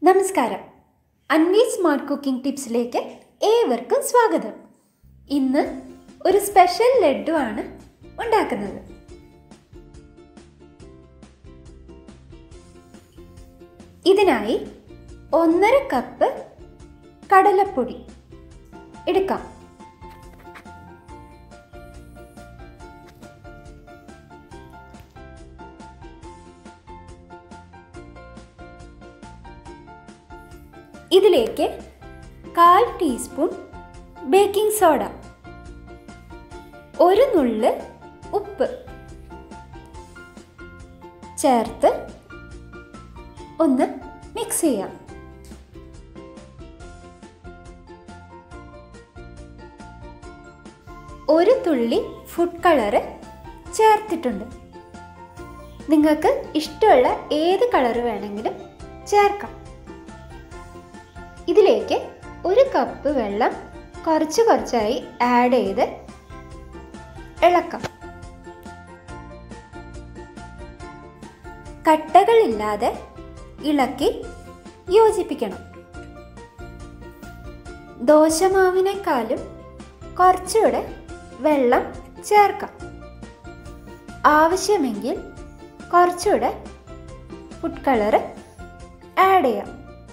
നമസ്കാരം Anvi smart cooking ടിപ്സിലേക്ക് ഏവർക്കും സ്വാഗതം ഇന്ന് ഒരു സ്പെഷ്യൽ ലഡു ആണ് ഉണ്ടാക്കുന്നത് ഇതിനായി ഒന്നര കപ്പ് കടലപ്പൊടി എടുക്കാം ഇതിലേക്ക് കാൽ ടീസ്പൂൺ ബേക്കിംഗ് സോഡ ഒരു നുള്ള് ഉപ്പ് ചേർത്ത് ഒന്ന് മിക്സ് ചെയ്യാം ഒരു തുള്ളി ഫുഡ് കളറ് ചേർത്തിട്ടുണ്ട് നിങ്ങൾക്ക് ഇഷ്ടമുള്ള ഏത് കളർ വേണമെങ്കിലും ചേർക്കാം ഇതിലേക്ക് ഒരു കപ്പ് വെള്ളം കുറച്ച് കുറച്ചായി ആഡ് ചെയ്ത് ഇളക്കാം കട്ടകളില്ലാതെ ഇളക്കി യോജിപ്പിക്കണം ദോശമാവിനേക്കാളും കുറച്ചുകൂടെ വെള്ളം ചേർക്കാം ആവശ്യമെങ്കിൽ കുറച്ചുകൂടെ ഫുഡ് കളറ് ആഡ് ചെയ്യാം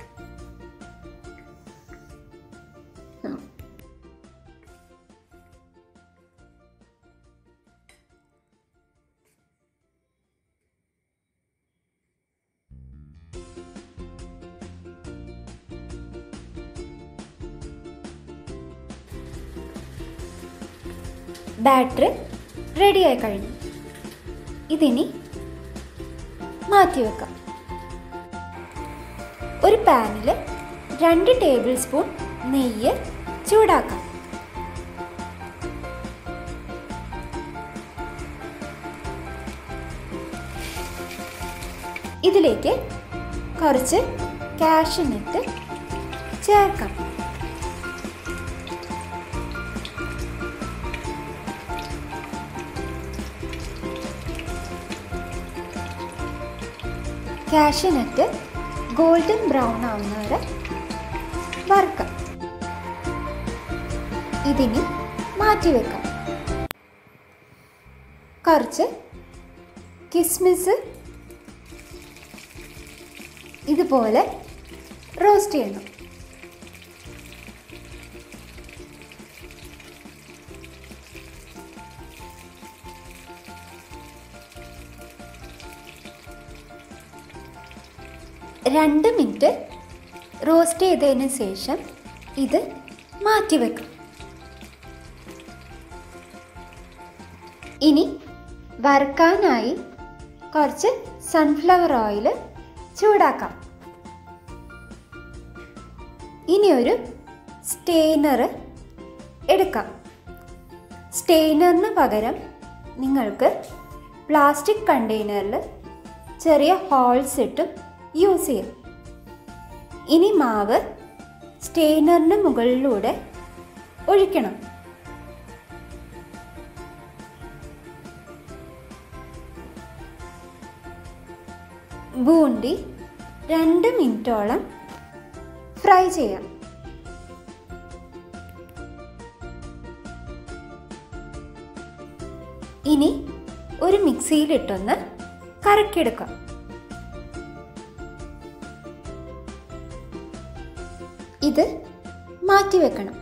ബാറ്ററി റെഡിയായി കഴിഞ്ഞു ഇതിനി മാറ്റി വെക്കാം ഒരു പാനിൽ രണ്ട് ടേബിൾ സ്പൂൺ നെയ്യ് ചൂടാക്കാം ഇതിലേക്ക് കുറച്ച് കാഷ്യനട്ട് ചേർക്കാം കാഷ്യനട്ട് ഗോൾഡൻ ബ്രൗൺ ആവുന്ന വരെ വറുക്കാം ഇതിനി മാറ്റി വെക്കാം കുറച്ച് കിസ്മിസ് ഇതുപോലെ റോസ്റ്റ് ചെയ്യണം രണ്ട് മിനിറ്റ് റോസ്റ്റ് ചെയ്തതിന് ശേഷം ഇത് മാറ്റി വെക്കാം ഇനി വറുക്കാനായി കുറച്ച് സൺഫ്ലവർ ഓയിൽ ചൂടാക്കാം ഇനി ഒരു സ്റ്റെയിനർ എടുക്കാം സ്റ്റെയിനറിന് പകരം നിങ്ങൾക്ക് പ്ലാസ്റ്റിക് കണ്ടെയ്നറിൽ ചെറിയ ഹോൾസ് ഇട്ടും യൂസ് ചെയ്യാം ഇനി മാവ് സ്റ്റെയിനറിന് മുകളിലൂടെ ഒഴിക്കണം ബൂണ്ടി രണ്ട് മിനിറ്റോളം ഫ്രൈ ചെയ്യാം ഇനി ഒരു മിക്സിയിലിട്ടൊന്ന് കറക്കിയെടുക്കാം ഇത് മാറ്റി വെക്കണം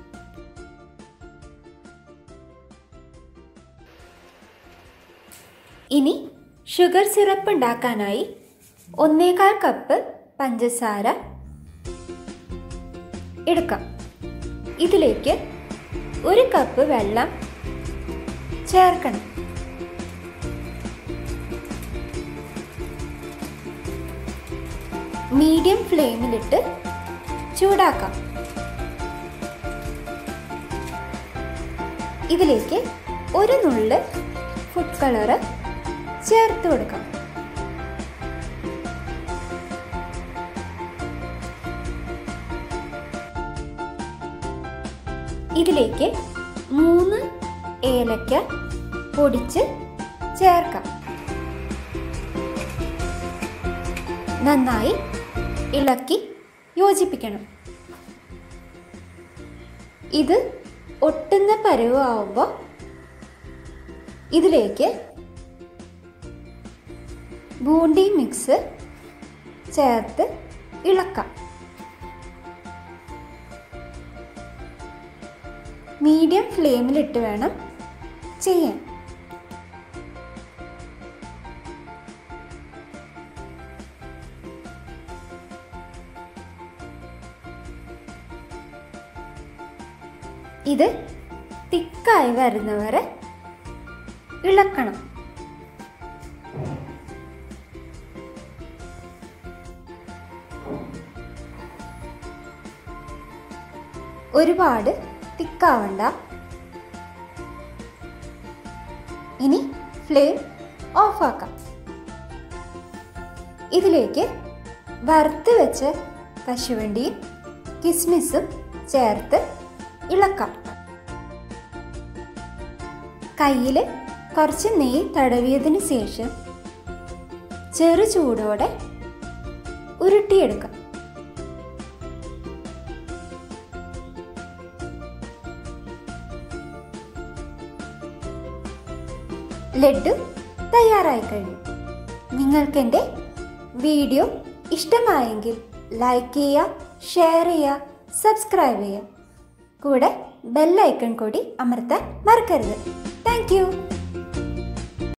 ഇനി ഷുഗർ സിറപ്പ് ഉണ്ടാക്കാനായി ഒന്നേകാൽ കപ്പ് പഞ്ചസാര എടുക്കാം ഇതിലേക്ക് ഒരു കപ്പ് വെള്ളം ചേർക്കണം മീഡിയം ഫ്ലെയിമിലിട്ട് ചൂടാക്കാം ഇതിലേക്ക് ഒരു നുള്ള് ഫുഡ് കളറ് ചേർത്ത് കൊടുക്കാം ഇതിലേക്ക് മൂന്ന് ഏലക്ക പൊടിച്ച് ചേർക്കാം നന്നായി ഇളക്കി യോജിപ്പിക്കണം ഇത് ഒട്ടുന്ന പരുവാകുമ്പോൾ ഇതിലേക്ക് ബൂണ്ടി മിക്സ് ചേർത്ത് ഇളക്കാം മീഡിയം ഫ്ലെയിമിലിട്ട് വേണം ചെയ്യാൻ ഇത് തിക്കായി വരുന്നവരെ ഇളക്കണം ഒരുപാട് തിക്കാവണ്ട ഇനി ഫ്ലെയിം ഓഫാക്കാം ഇതിലേക്ക് വറുത്ത് വെച്ച കശുവണ്ടിയും കിസ്മിസും ചേർത്ത് ഇളക്കാം കയ്യിൽ കുറച്ച് നെയ്യ് തടവിയതിന് ശേഷം ചെറു ചൂടോടെ ഉരുട്ടിയെടുക്കാം ലഡു തയ്യാറായി കഴിഞ്ഞു നിങ്ങൾക്കെൻ്റെ വീഡിയോ ഇഷ്ടമായെങ്കിൽ ലൈക്ക് ചെയ്യുക ഷെയർ ചെയ്യുക സബ്സ്ക്രൈബ് ചെയ്യുക കൂടെ ബെല്ലൈക്കൺ കൂടി അമർത്താൻ മറക്കരുത് താങ്ക്